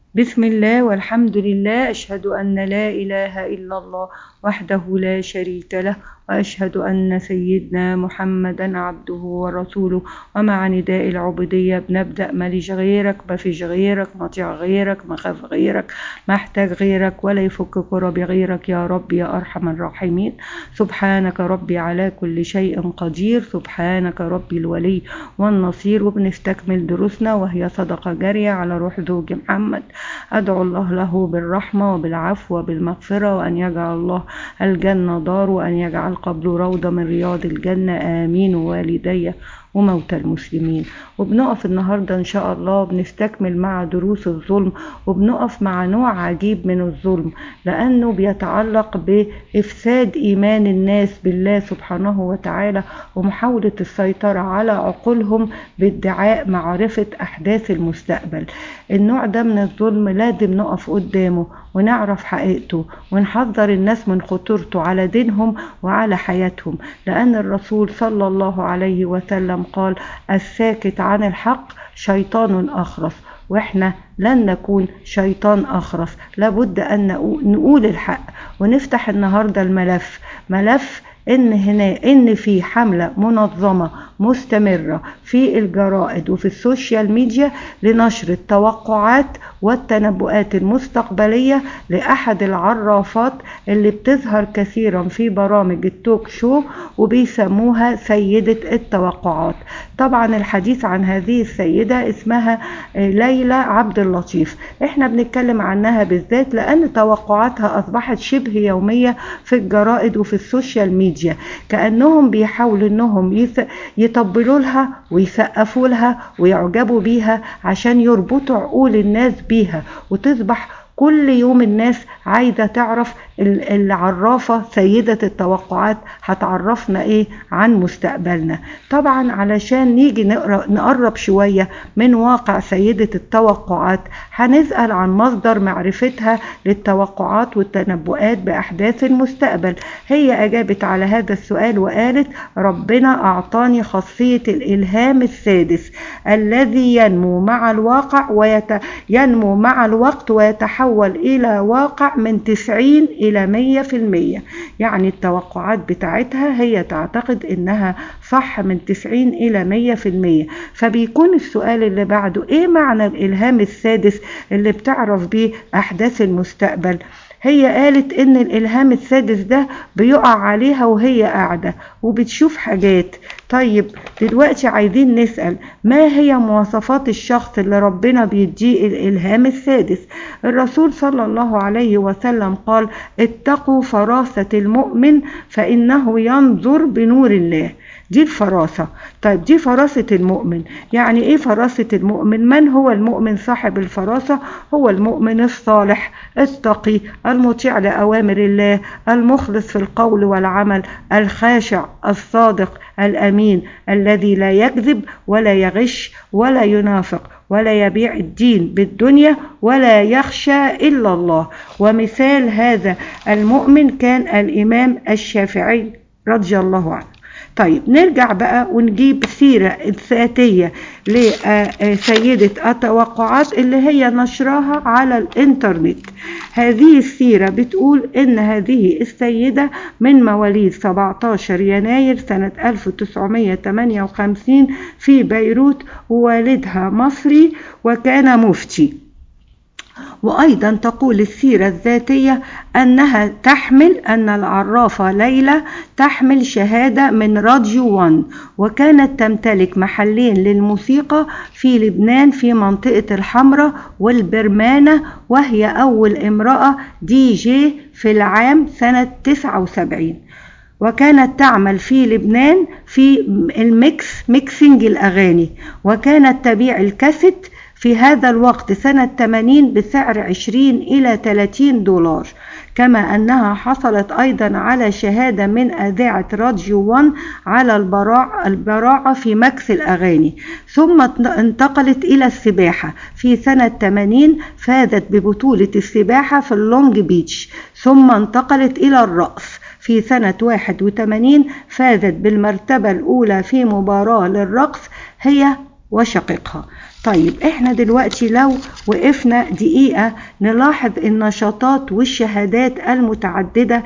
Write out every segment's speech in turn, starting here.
بسم الله والحمد لله أشهد أن لا إله إلا الله وحده لا شريك له وأشهد أن سيدنا محمدا عبده ورسوله ومع نداء العبودية بنبدأ ماليش غيرك مفيش غيرك مطيع غيرك مخاف غيرك محتاج غيرك ولا يفك كرب غيرك يا رب يا أرحم الراحمين سبحانك ربي على كل شيء قدير سبحانك ربي الولي والنصير وبنستكمل دروسنا وهي صدقة جارية على روح زوج محمد أدعو الله له بالرحمة وبالعفو وبالمغفرة وأن يجعل الله الجنة دار وأن يجعل قبره روضة من رياض الجنة آمين والدي وموتى المسلمين وبنقف النهاردة إن شاء الله بنستكمل مع دروس الظلم وبنقف مع نوع عجيب من الظلم لأنه بيتعلق بإفساد إيمان الناس بالله سبحانه وتعالى ومحاولة السيطرة على عقولهم بادعاء معرفة أحداث المستقبل النوع ده من الظلم لازم نقف قدامه ونعرف حقيقته ونحذر الناس من خطورته على دينهم وعلى حياتهم لأن الرسول صلى الله عليه وسلم قال الساكت عن الحق شيطان أخرس واحنا لن نكون شيطان أخرس لابد أن نقول الحق ونفتح النهاردة الملف ملف ان هنا ان في حمله منظمه مستمره في الجرائد وفي السوشيال ميديا لنشر التوقعات والتنبؤات المستقبليه لاحد العرافات اللي بتظهر كثيرا في برامج التوك شو وبيسموها سيده التوقعات طبعا الحديث عن هذه السيده اسمها ليلى عبد اللطيف احنا بنتكلم عنها بالذات لان توقعاتها اصبحت شبه يوميه في الجرائد وفي السوشيال ميديا كانهم بيحاولوا انهم يطبلوا لها ويسقفوا لها ويعجبوا بيها عشان يربطوا عقول الناس بيها وتصبح كل يوم الناس عايزة تعرف العرافة سيدة التوقعات هتعرفنا ايه عن مستقبلنا طبعا علشان نيجي نقرب شوية من واقع سيدة التوقعات هنسأل عن مصدر معرفتها للتوقعات والتنبؤات بأحداث المستقبل هي أجابت على هذا السؤال وقالت ربنا أعطاني خاصية الإلهام السادس الذي ينمو مع الواقع ويت... ينمو مع الوقت ويتحول إلى واقع من 90 إلى 100% يعني التوقعات بتاعتها هي تعتقد إنها صح من 90 إلى 100% فبيكون السؤال اللي بعده إيه معنى الإلهام السادس اللي بتعرف بيه أحداث المستقبل هي قالت ان الالهام السادس ده بيقع عليها وهي قاعدة وبتشوف حاجات طيب دلوقتي عايزين نسأل ما هي مواصفات الشخص اللي ربنا بيديه الالهام السادس الرسول صلى الله عليه وسلم قال اتقوا فراسة المؤمن فانه ينظر بنور الله دي الفراسة طيب دي فراسة المؤمن يعني ايه فراسة المؤمن من هو المؤمن صاحب الفراسة هو المؤمن الصالح التقي المطيع لأوامر الله المخلص في القول والعمل الخاشع الصادق الأمين الذي لا يكذب ولا يغش ولا ينافق ولا يبيع الدين بالدنيا ولا يخشى إلا الله ومثال هذا المؤمن كان الإمام الشافعي رضي الله عنه طيب نرجع بقى ونجيب سيرة ذاتية لسيدة التوقعات اللي هي نشرها على الانترنت هذه السيرة بتقول ان هذه السيدة من مواليد 17 يناير سنة 1958 في بيروت ووالدها مصري وكان مفتي وأيضا تقول السيرة الذاتية أنها تحمل أن العرافة ليلى تحمل شهادة من راديو 1 وكانت تمتلك محلين للموسيقى في لبنان في منطقة الحمراء والبرمانة وهي أول امرأة دي جي في العام سنة 79 وكانت تعمل في لبنان في الميكس ميكسينج الأغاني وكانت تبيع الكاسيت في هذا الوقت سنة 80 بسعر 20 إلى 30 دولار كما أنها حصلت أيضا على شهادة من أذاعة راديو 1 على البراعة, البراعة في مكس الأغاني ثم انتقلت إلى السباحة في سنة 80 فازت ببطولة السباحة في اللونج بيتش ثم انتقلت إلى الرقص في سنة 81 فازت بالمرتبة الأولى في مباراة للرقص هي وشقيقها طيب احنا دلوقتي لو وقفنا دقيقة نلاحظ النشاطات والشهادات المتعددة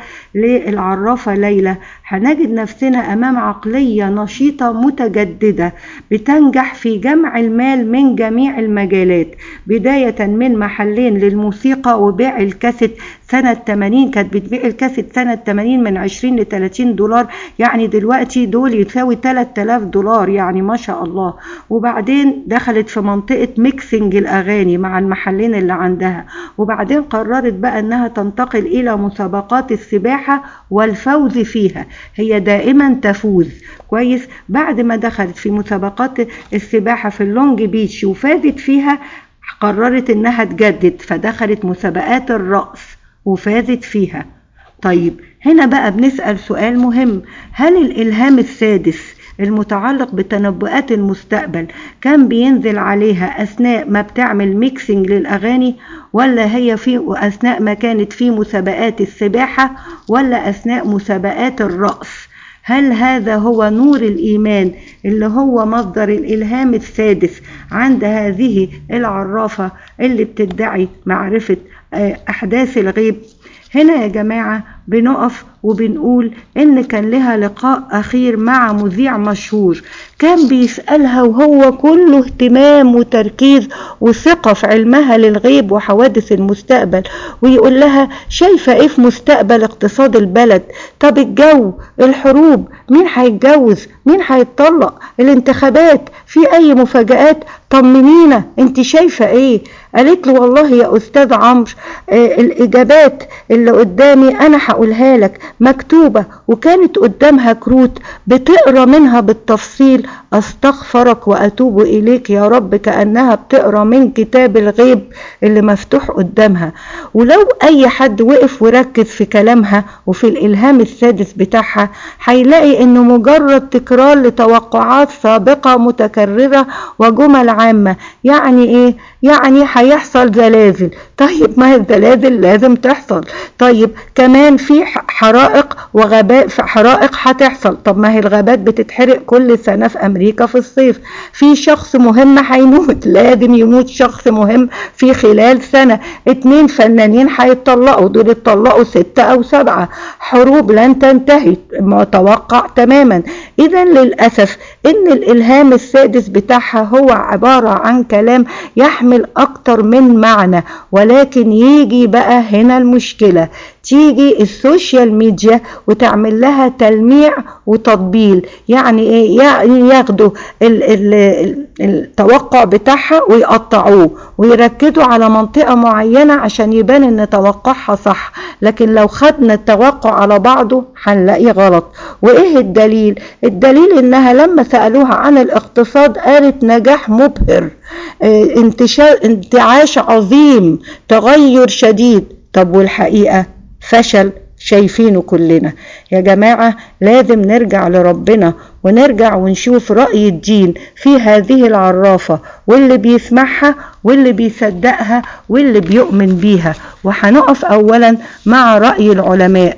للعرافة ليلى هنجد نفسنا أمام عقلية نشيطة متجددة بتنجح في جمع المال من جميع المجالات بداية من محلين للموسيقى وبيع الكاسيت سنة 80 كانت بتبيع الكاسيت سنة 80 من 20 ل 30 دولار يعني دلوقتي دول يساوي 3000 دولار يعني ما شاء الله وبعدين دخلت في منطقة ميكسنج الأغاني مع المحلين اللي عندها وبعدين قررت بقى أنها تنتقل إلى مسابقات السباحة والفوز فيها هي دائما تفوز كويس بعد ما دخلت في مسابقات السباحة في اللونج بيتش وفازت فيها قررت انها تجدد فدخلت مسابقات الرقص وفازت فيها طيب هنا بقى بنسأل سؤال مهم هل الإلهام السادس المتعلق بتنبؤات المستقبل كان بينزل عليها أثناء ما بتعمل ميكسينج للأغاني ولا هي في أثناء ما كانت في مسابقات السباحة ولا أثناء مسابقات الرقص هل هذا هو نور الإيمان اللي هو مصدر الإلهام السادس عند هذه العرافة اللي بتدعي معرفة أحداث الغيب هنا يا جماعة بنقف وبنقول إن كان لها لقاء أخير مع مذيع مشهور كان بيسألها وهو كله اهتمام وتركيز وثقة في علمها للغيب وحوادث المستقبل ويقول لها شايفة ايه في مستقبل اقتصاد البلد طب الجو الحروب مين هيتجوز مين هيتطلق الانتخابات في اي مفاجآت طمنينا انت شايفة ايه قالت له والله يا استاذ عمرو آه الاجابات اللي قدامي انا هقولها لك مكتوبة وكانت قدامها كروت بتقرا منها بالتفصيل استغفرك واتوب اليك يا رب كانها بتقرا من كتاب الغيب اللي مفتوح قدامها ولو اي حد وقف وركز في كلامها وفي الالهام السادس بتاعها هيلاقي انه مجرد تكرار لتوقعات سابقه متكرره وجمل عامه يعني ايه يعني هيحصل زلازل طيب ما هي الزلازل لازم تحصل طيب كمان في حرائق وغابات في حرائق هتحصل طب ما هي الغابات بتتحرق كل سنه في امريكا في الصيف في شخص مهم هيموت لازم يموت شخص مهم في خلال سنه اتنين فنانين هيتطلقوا دول اتطلقوا ستة او سبعة حروب لن تنتهي متوقع تماما اذا للاسف ان الالهام السادس بتاعها هو عبارة عن كلام يحمل اكتر من معنى ولكن يجي بقى هنا المشكلة تيجي السوشيال ميديا وتعمل لها تلميع وتطبيل يعني ايه يعني ياخدوا ال ال التوقع بتاعها ويقطعوه ويركزوا على منطقة معينة عشان يبان ان توقعها صح لكن لو خدنا التوقع على بعضه هنلاقيه غلط وايه الدليل الدليل انها لما سألوها عن الاقتصاد قالت نجاح مبهر اه انتشار انتعاش عظيم تغير شديد طب والحقيقة فشل شايفينه كلنا يا جماعة لازم نرجع لربنا ونرجع ونشوف رأي الدين في هذه العرافة واللي بيسمعها واللي بيصدقها واللي بيؤمن بيها وهنقف أولا مع رأي العلماء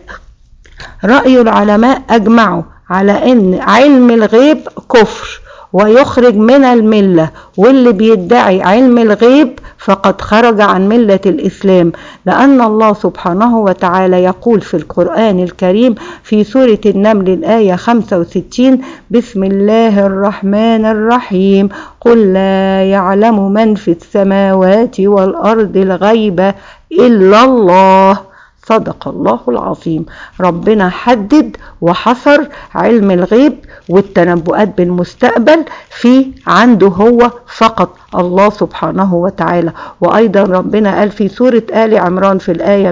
رأي العلماء أجمعوا على أن علم الغيب كفر ويخرج من الملة واللي بيدعي علم الغيب فقد خرج عن ملة الإسلام لأن الله سبحانه وتعالى يقول في القرآن الكريم في سورة النمل الآية 65 بسم الله الرحمن الرحيم قل لا يعلم من في السماوات والأرض الغيب إلا الله صدق الله العظيم ربنا حدد وحصر علم الغيب والتنبؤات بالمستقبل في عنده هو فقط الله سبحانه وتعالى وأيضا ربنا قال في سورة آل عمران في الآية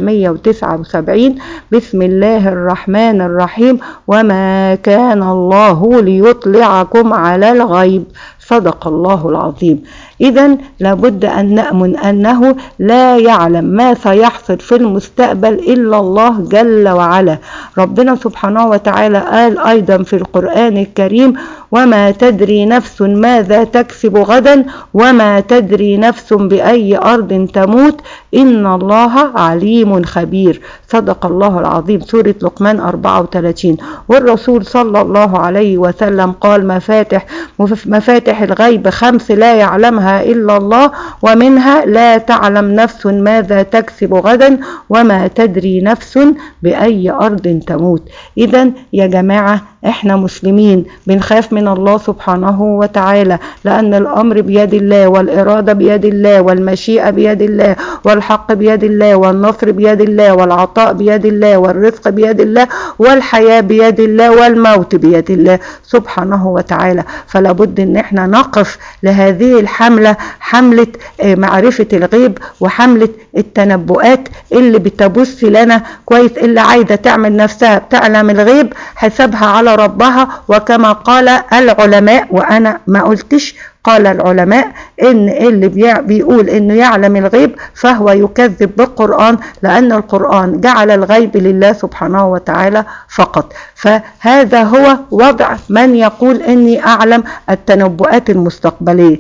179 بسم الله الرحمن الرحيم وما كان الله ليطلعكم على الغيب صدق الله العظيم إذا لابد أن نأمن أنه لا يعلم ما سيحصل في المستقبل إلا الله جل وعلا ربنا سبحانه وتعالى قال أيضا في القرآن الكريم وما تدري نفس ماذا تكسب غدا وما تدري نفس بأي أرض تموت إن الله عليم خبير صدق الله العظيم سورة لقمان 34 والرسول صلى الله عليه وسلم قال مفاتح مفاتح الغيب خمس لا يعلمها يعلمها إلا الله ومنها لا تعلم نفس ماذا تكسب غدا وما تدري نفس بأي أرض تموت إذا يا جماعة احنا مسلمين بنخاف من الله سبحانه وتعالى لأن الأمر بيد الله والإرادة بيد الله والمشيئة بيد الله والحق بيد الله والنصر بيد الله والعطاء بيد الله والرزق بيد الله والحياة بيد الله والموت بيد الله سبحانه وتعالى فلا بد ان احنا نقف لهذه الحملة حملة معرفة الغيب وحملة التنبؤات اللي بتبث لنا كويس اللي عايزة تعمل نفسها بتعلم الغيب حسابها على ربها وكما قال العلماء وانا ما قلتش قال العلماء ان اللي بيقول انه يعلم الغيب فهو يكذب بالقرآن لان القرآن جعل الغيب لله سبحانه وتعالى فقط فهذا هو وضع من يقول اني اعلم التنبؤات المستقبلية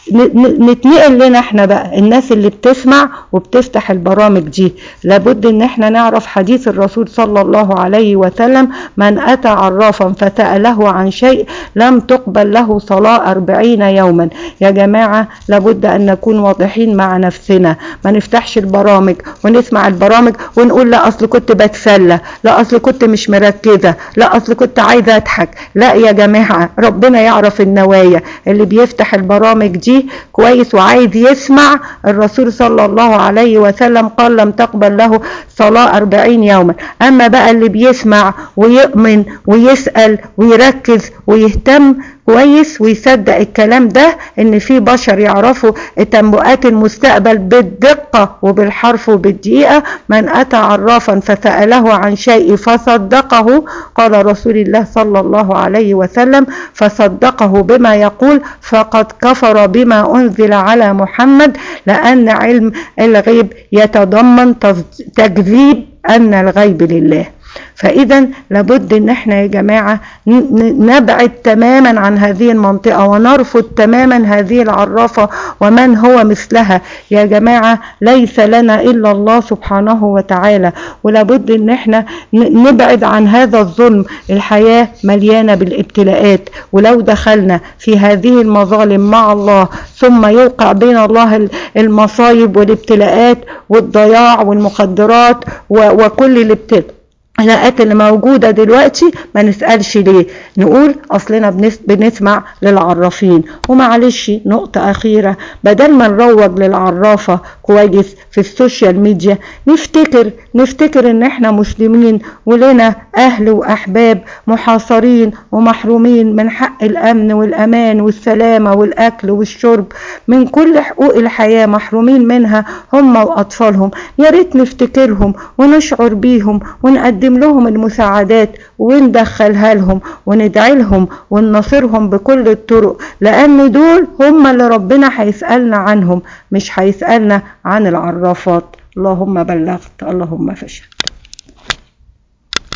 نتنقل لنا احنا بقى الناس اللي بتسمع وبتفتح البرامج دي لابد ان احنا نعرف حديث الرسول صلى الله عليه وسلم من اتى عرافا فسأله عن شيء لم تقبل له صلاة أربعين يوما يا جماعة لابد ان نكون واضحين مع نفسنا ما نفتحش البرامج ونسمع البرامج ونقول لا اصل كنت بتسلى لا اصل كنت مش مركزة لا اصل كنت عايزة اضحك لا يا جماعة ربنا يعرف النوايا اللي بيفتح البرامج دي كويس وعايز يسمع الرسول صلى الله عليه وسلم قال لم تقبل له صلاة أربعين يوما أما بقى اللي بيسمع ويؤمن ويسأل ويركز ويهتم كويس ويصدق الكلام ده ان في بشر يعرفوا تنبؤات المستقبل بالدقة وبالحرف وبالدقيقة من اتى عرافا فسأله عن شيء فصدقه قال رسول الله صلى الله عليه وسلم فصدقه بما يقول فقد كفر بما انزل على محمد لان علم الغيب يتضمن تكذيب ان الغيب لله فاذا لابد ان احنا يا جماعه نبعد تماما عن هذه المنطقه ونرفض تماما هذه العرافه ومن هو مثلها يا جماعه ليس لنا الا الله سبحانه وتعالى ولابد ان احنا نبعد عن هذا الظلم الحياه مليانه بالابتلاءات ولو دخلنا في هذه المظالم مع الله ثم يوقع بين الله المصايب والابتلاءات والضياع والمخدرات وكل الابتلاء الحلقات اللي موجودة دلوقتي ما نسألش ليه نقول أصلنا بنسمع للعرافين ومعلش نقطة أخيرة بدل ما نروج للعرافة كويس في السوشيال ميديا نفتكر نفتكر ان احنا مسلمين ولنا اهل واحباب محاصرين ومحرومين من حق الامن والامان والسلامة والاكل والشرب من كل حقوق الحياة محرومين منها هم واطفالهم يا ريت نفتكرهم ونشعر بيهم ونقدم لهم المساعدات وندخلها لهم وندعي لهم وننصرهم بكل الطرق لان دول هم اللي ربنا هيسألنا عنهم مش هيسألنا عن العرافات اللهم بلغت اللهم فشل